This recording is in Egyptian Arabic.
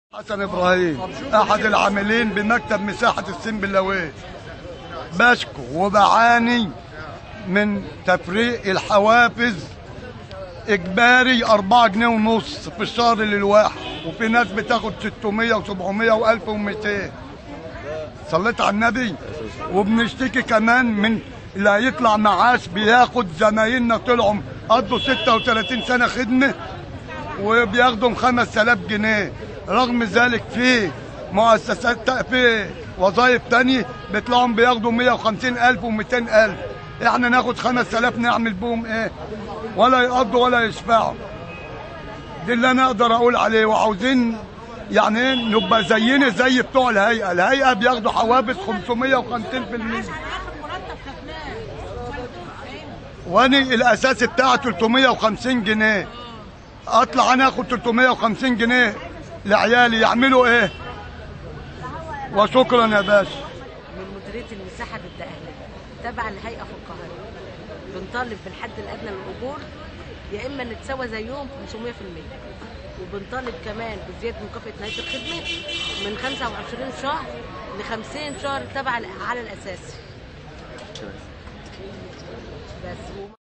حسن ابراهيم احد العاملين بمكتب مساحه السنبلاويه بشكو وبعاني من تفريق الحوافز اجباري 4 جنيه ونص في الشهر للواحد وفي ناس بتاخد 600 و700 و1200 صليت على النبي وبنشتكي كمان من اللي هيطلع معاش بياخد زمايلنا طلعوا قضوا 36 سنه خدمه وبياخدوا 5000 جنيه رغم ذلك في مؤسسات في وظائف تانية بيطلعوا بياخدوا 150000 و200000 احنا ناخد 5000 نعمل بهم ايه ولا يقضوا ولا يشفعوا دي اللي انا اقدر اقول عليه وعاوزين يعني ايه نبقى زينا زي بتوع الهيئه الهيئه بياخدوا حوافز 550% عشان اخر مرتب خدناه واني الاساسي بتاعه 350 جنيه اطلع انا اخد 350 جنيه لعيالي يعملوا ايه وشكرا يا باشا من مديريه المساحه بالدقهليه تبع الهيئه في القاهره بنطالب بالحد الادنى للاجور يا اما نتساوى زيهم 500% وبنطالب كمان بزياده مكافاه نهايه الخدمه من 25 شهر ل 50 شهر تبع على الاساسي بس